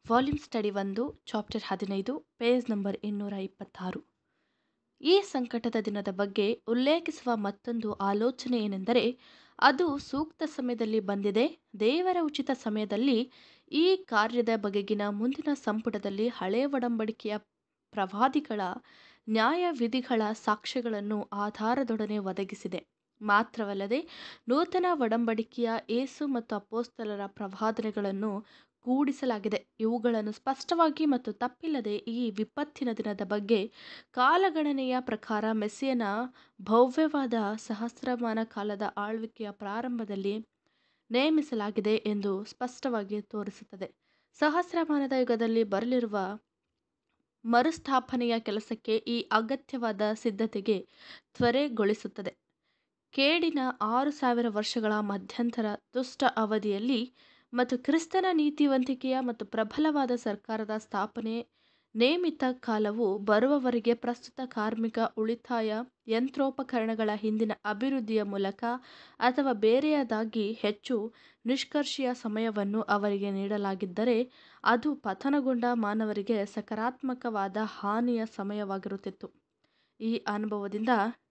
volume study ಒಂದು chapter ಹದಿನೈದು page number ಇನ್ನೂರ ಇಪ್ಪತ್ತಾರು ಈ ಸಂಕಟದ ದಿನದ ಬಗ್ಗೆ ಉಲ್ಲೇಖಿಸುವ ಮತ್ತೊಂದು ಆಲೋಚನೆ ಏನೆಂದರೆ ಅದು ಸೂಕ್ತ ಸಮಯದಲ್ಲಿ ಬಂದಿದೆ ದೇವರ ಉಚಿತ ಸಮಯದಲ್ಲಿ ಈ ಕಾರ್ಯದ ಬಗೆಗಿನ ಮುಂದಿನ ಸಂಪುಟದಲ್ಲಿ ಹಳೆಯ ಒಡಂಬಡಿಕೆಯ ಪ್ರವಾದಿಗಳ ನ್ಯಾಯವಿಧಿಗಳ ಸಾಕ್ಷ್ಯಗಳನ್ನು ಆಧಾರದೊಡನೆ ಒದಗಿಸಿದೆ ಮಾತ್ರವಲ್ಲದೆ ನೂತನ ಒಡಂಬಡಿಕೆಯ ಏಸು ಮತ್ತು ಅಪೋಸ್ತಲರ ಪ್ರವಾದನೆಗಳನ್ನು ಕೂಡಿಸಲಾಗಿದೆ ಇವುಗಳನ್ನು ಸ್ಪಷ್ಟವಾಗಿ ಮತ್ತು ತಪ್ಪಿಲ್ಲದೆ ಈ ವಿಪತ್ತಿನ ದಿನದ ಬಗ್ಗೆ ಕಾಲಗಣನೆಯ ಪ್ರಕಾರ ಮೆಸ್ಸಿಯನ ಭವ್ಯವಾದ ಸಹಸ್ರಮಾನ ಕಾಲದ ಆಳ್ವಿಕೆಯ ಪ್ರಾರಂಭದಲ್ಲಿ ನೇಮಿಸಲಾಗಿದೆ ಎಂದು ಸ್ಪಷ್ಟವಾಗಿ ತೋರಿಸುತ್ತದೆ ಸಹಸ್ರಮಾನದ ಯುಗದಲ್ಲಿ ಬರಲಿರುವ ಮರುಸ್ಥಾಪನೆಯ ಕೆಲಸಕ್ಕೆ ಈ ಅಗತ್ಯವಾದ ಸಿದ್ಧತೆಗೆ ತ್ವರೆಗೊಳಿಸುತ್ತದೆ ಕೇಡಿನ ಆರು ಸಾವಿರ ವರ್ಷಗಳ ಮಧ್ಯಂತರ ದುಷ್ಟ ಅವಧಿಯಲ್ಲಿ ಮತ್ತು ಕ್ರಿಸ್ತನ ನೀತಿವಂತಿಕೆಯ ಮತ್ತು ಪ್ರಬಲವಾದ ಸರ್ಕಾರದ ಸ್ಥಾಪನೆ ನೇಮಿತ ಕಾಲವು ಬರುವವರೆಗೆ ಪ್ರಸ್ತುತ ಕಾರ್ಮಿಕ ಉಳಿತಾಯ ಯಂತ್ರೋಪಕರಣಗಳ ಹಿಂದಿನ ಅಭಿವೃದ್ಧಿಯ ಮೂಲಕ ಅಥವಾ ಬೇರೆಯದಾಗಿ ಹೆಚ್ಚು ನಿಷ್ಕರ್ಷೆಯ ಸಮಯವನ್ನು ಅವರಿಗೆ ನೀಡಲಾಗಿದ್ದರೆ ಅದು ಪತನಗೊಂಡ ಮಾನವರಿಗೆ ಸಕಾರಾತ್ಮಕವಾದ ಹಾನಿಯ ಸಮಯವಾಗಿರುತ್ತಿತ್ತು ಈ ಅನುಭವದಿಂದ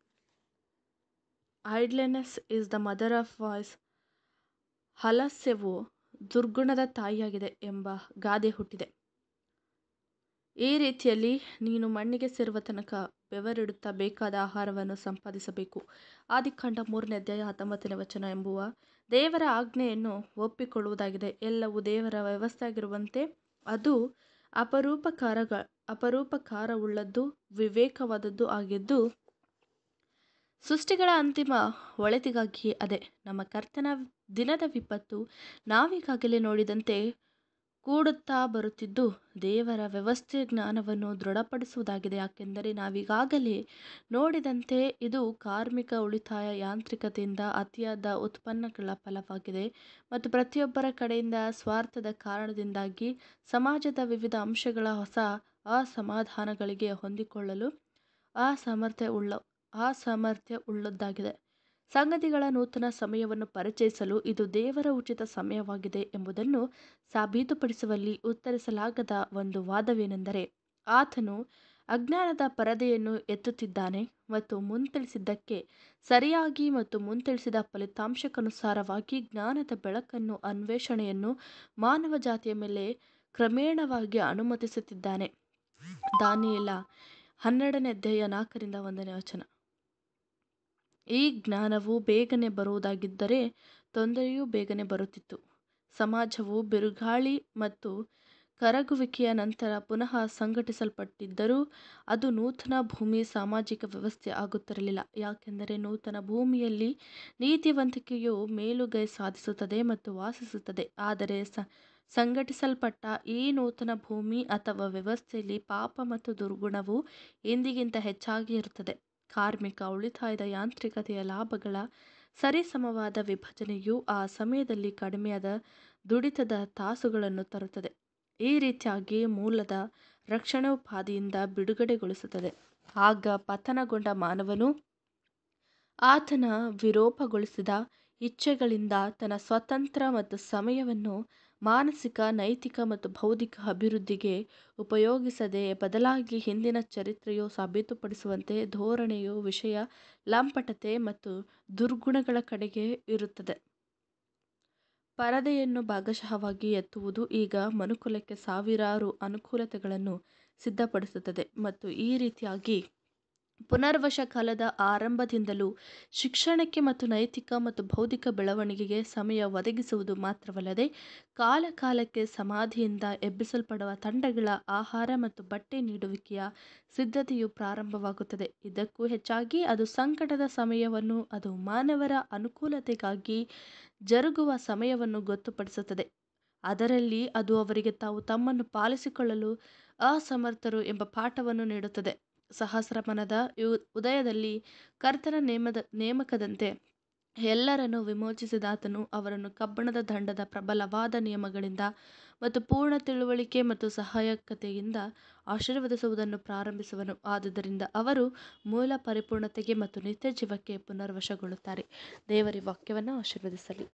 idleness is the mother of vice ಆಲಸ್ಯವು ದುರ್ಗುಣದ ತಾಯಿಯಾಗಿದೆ ಎಂಬ ಗಾದೆ ಹುಟ್ಟಿದೆ ಈ ರೀತಿಯಲ್ಲಿ ನೀನು ಮಣ್ಣಿಗೆ ಸೇರುವ ತನಕ ಬೆವರಿಡುತ್ತಾ ಬೇಕಾದ ಆಹಾರವನ್ನು ಸಂಪಾದಿಸಬೇಕು ಆದಿಕಾಂಡ ಮೂರನೇ ಅಧ್ಯಾಯ ಹತ್ತೊಂಬತ್ತನೇ ವಚನ ಎಂಬುವ ದೇವರ ಆಜ್ಞೆಯನ್ನು ಒಪ್ಪಿಕೊಳ್ಳುವುದಾಗಿದೆ ಎಲ್ಲವೂ ದೇವರ ವ್ಯವಸ್ಥೆಯಾಗಿರುವಂತೆ ಅದು ಅಪರೂಪಕಾರಗ ಅಪರೂಪಕಾರವುಳ್ಳದ್ದು ವಿವೇಕವಾದದ್ದು ಆಗಿದ್ದು ಸೃಷ್ಟಿಗಳ ಅಂತಿಮ ಒಳಿತಿಗಾಗಿ ಅದೇ ನಮ್ಮ ಕರ್ತನ ದಿನದ ವಿಪತ್ತು ನಾವೀಗಾಗಲೇ ನೋಡಿದಂತೆ ಕೂಡುತ್ತಾ ಬರುತ್ತಿದ್ದು ದೇವರ ವ್ಯವಸ್ಥೆ ಜ್ಞಾನವನ್ನು ದೃಢಪಡಿಸುವುದಾಗಿದೆ ಯಾಕೆಂದರೆ ನಾವೀಗಾಗಲೇ ನೋಡಿದಂತೆ ಇದು ಕಾರ್ಮಿಕ ಉಳಿತಾಯ ಯಾಂತ್ರಿಕತೆಯಿಂದ ಅತಿಯಾದ ಉತ್ಪನ್ನಗಳ ಫಲವಾಗಿದೆ ಮತ್ತು ಪ್ರತಿಯೊಬ್ಬರ ಕಡೆಯಿಂದ ಸ್ವಾರ್ಥದ ಕಾರಣದಿಂದಾಗಿ ಸಮಾಜದ ವಿವಿಧ ಅಂಶಗಳ ಹೊಸ ಅಸಮಾಧಾನಗಳಿಗೆ ಹೊಂದಿಕೊಳ್ಳಲು ಅಸಾಮರ್ಥ್ಯ ಉಳ್ಳ ಅಸಾಮರ್ಥ್ಯ ಉಳ್ಳದ್ದಾಗಿದೆ ಸಂಗತಿಗಳ ನೂತನ ಸಮಯವನ್ನು ಪರಿಚಯಿಸಲು ಇದು ದೇವರ ಉಚಿತ ಸಮಯವಾಗಿದೆ ಎಂಬುದನ್ನು ಸಾಬೀತುಪಡಿಸುವಲ್ಲಿ ಉತ್ತರಿಸಲಾಗದ ಒಂದು ವಾದವೇನೆಂದರೆ ಆತನು ಅಜ್ಞಾನದ ಪರದೆಯನ್ನು ಎತ್ತುತ್ತಿದ್ದಾನೆ ಮತ್ತು ಮುಂತಿಳಿಸಿದ್ದಕ್ಕೆ ಸರಿಯಾಗಿ ಮತ್ತು ಮುಂತಿಳಿಸಿದ ಫಲಿತಾಂಶಕ್ಕನುಸಾರವಾಗಿ ಜ್ಞಾನದ ಬೆಳಕನ್ನು ಅನ್ವೇಷಣೆಯನ್ನು ಮಾನವ ಜಾತಿಯ ಮೇಲೆ ಕ್ರಮೇಣವಾಗಿ ಅನುಮತಿಸುತ್ತಿದ್ದಾನೆ ದಾನಿಯೇಲ ಹನ್ನೆರಡನೇ ಅಧ್ಯಾಯ ನಾಲ್ಕರಿಂದ ಒಂದನೇ ವಚನ ಈ ಜ್ಞಾನವು ಬೇಗನೆ ಬರುವುದಾಗಿದ್ದರೆ ತೊಂದರೆಯೂ ಬೇಗನೆ ಬರುತ್ತಿತ್ತು ಸಮಾಜವು ಬಿರುಗಾಳಿ ಮತ್ತು ಕರಗುವಿಕೆಯ ನಂತರ ಪುನಃ ಸಂಘಟಿಸಲ್ಪಟ್ಟಿದ್ದರೂ ಅದು ನೂತನ ಭೂಮಿ ಸಾಮಾಜಿಕ ವ್ಯವಸ್ಥೆ ಆಗುತ್ತಿರಲಿಲ್ಲ ಯಾಕೆಂದರೆ ನೂತನ ಭೂಮಿಯಲ್ಲಿ ನೀತಿವಂತಿಕೆಯು ಮೇಲುಗೈ ಸಾಧಿಸುತ್ತದೆ ಮತ್ತು ವಾಸಿಸುತ್ತದೆ ಆದರೆ ಸ ಸಂಘಟಿಸಲ್ಪಟ್ಟ ಈ ನೂತನ ಭೂಮಿ ಅಥವಾ ವ್ಯವಸ್ಥೆಯಲ್ಲಿ ಪಾಪ ಮತ್ತು ದುರ್ಗುಣವು ಇಂದಿಗಿಂತ ಹೆಚ್ಚಾಗಿ ಇರುತ್ತದೆ ಕಾರ್ಮಿಕ ಉಳಿತಾಯದ ಯಾಂತ್ರಿಕತೆಯ ಲಾಭಗಳ ಸರಿಸಮವಾದ ವಿಭಜನೆಯು ಆ ಸಮಯದಲ್ಲಿ ಕಡಿಮೆಯಾದ ದುಡಿತದ ತಾಸುಗಳನ್ನು ತರುತ್ತದೆ ಈ ರೀತಿಯಾಗಿ ಮೂಲದ ರಕ್ಷಣೋಪಾದಿಯಿಂದ ಬಿಡುಗಡೆಗೊಳಿಸುತ್ತದೆ ಆಗ ಪತನಗೊಂಡ ಮಾನವನು ಆತನ ವಿರೂಪಗೊಳಿಸಿದ ಇಚ್ಛೆಗಳಿಂದ ತನ್ನ ಸ್ವತಂತ್ರ ಮತ್ತು ಸಮಯವನ್ನು ಮಾನಸಿಕ ನೈತಿಕ ಮತ್ತು ಬೌದ್ಧಿಕ ಅಭಿವೃದ್ಧಿಗೆ ಉಪಯೋಗಿಸದೆ ಬದಲಾಗಿ ಹಿಂದಿನ ಚರಿತ್ರೆಯು ಸಾಬೀತುಪಡಿಸುವಂತೆ ಧೋರಣೆಯು ವಿಷಯ ಲಂಪಟತೆ ಮತ್ತು ದುರ್ಗುಣಗಳ ಕಡೆಗೆ ಇರುತ್ತದೆ ಪರದೆಯನ್ನು ಭಾಗಶಃವಾಗಿ ಎತ್ತುವುದು ಈಗ ಮನುಕುಲಕ್ಕೆ ಸಾವಿರಾರು ಅನುಕೂಲತೆಗಳನ್ನು ಸಿದ್ಧಪಡಿಸುತ್ತದೆ ಮತ್ತು ಈ ರೀತಿಯಾಗಿ ಪುನರ್ವಶ ಕಾಲದ ಆರಂಭದಿಂದಲೂ ಶಿಕ್ಷಣಕ್ಕೆ ಮತ್ತು ನೈತಿಕ ಮತ್ತು ಬೌದ್ಧಿಕ ಬೆಳವಣಿಗೆಗೆ ಸಮಯ ಒದಗಿಸುವುದು ಮಾತ್ರವಲ್ಲದೆ ಕಾಲ ಕಾಲಕ್ಕೆ ಸಮಾಧಿಯಿಂದ ಎಬ್ಬಿಸಲ್ಪಡುವ ತಂಡಗಳ ಆಹಾರ ಮತ್ತು ಬಟ್ಟೆ ನೀಡುವಿಕೆಯ ಸಿದ್ಧತೆಯು ಪ್ರಾರಂಭವಾಗುತ್ತದೆ ಇದಕ್ಕೂ ಹೆಚ್ಚಾಗಿ ಅದು ಸಂಕಟದ ಸಮಯವನ್ನು ಅದು ಮಾನವರ ಅನುಕೂಲತೆಗಾಗಿ ಜರುಗುವ ಸಮಯವನ್ನು ಗೊತ್ತುಪಡಿಸುತ್ತದೆ ಅದರಲ್ಲಿ ಅದು ಅವರಿಗೆ ತಾವು ತಮ್ಮನ್ನು ಪಾಲಿಸಿಕೊಳ್ಳಲು ಅಸಮರ್ಥರು ಎಂಬ ಪಾಠವನ್ನು ನೀಡುತ್ತದೆ ಸಹಸ್ರಮಾನದ ಉದಯದಲ್ಲಿ ಕರ್ತನ ನೇಮದ ನೇಮಕದಂತೆ ಎಲ್ಲರನ್ನು ವಿಮೋಚಿಸಿದಾತನು ಅವರನ್ನು ಕಬ್ಬಣದ ದಂಡದ ಪ್ರಬಲವಾದ ನಿಯಮಗಳಿಂದ ಮತ್ತು ಪೂರ್ಣ ತಿಳುವಳಿಕೆ ಮತ್ತು ಸಹಾಯಕತೆಯಿಂದ ಆಶೀರ್ವದಿಸುವುದನ್ನು ಪ್ರಾರಂಭಿಸುವನು ಆದುದರಿಂದ ಅವರು ಮೂಲ ಪರಿಪೂರ್ಣತೆಗೆ ಮತ್ತು ನಿತ್ಯ ಜೀವಕ್ಕೆ ಪುನರ್ವಶಗೊಳ್ಳುತ್ತಾರೆ ದೇವರ ವಾಕ್ಯವನ್ನು ಆಶೀರ್ವದಿಸಲಿ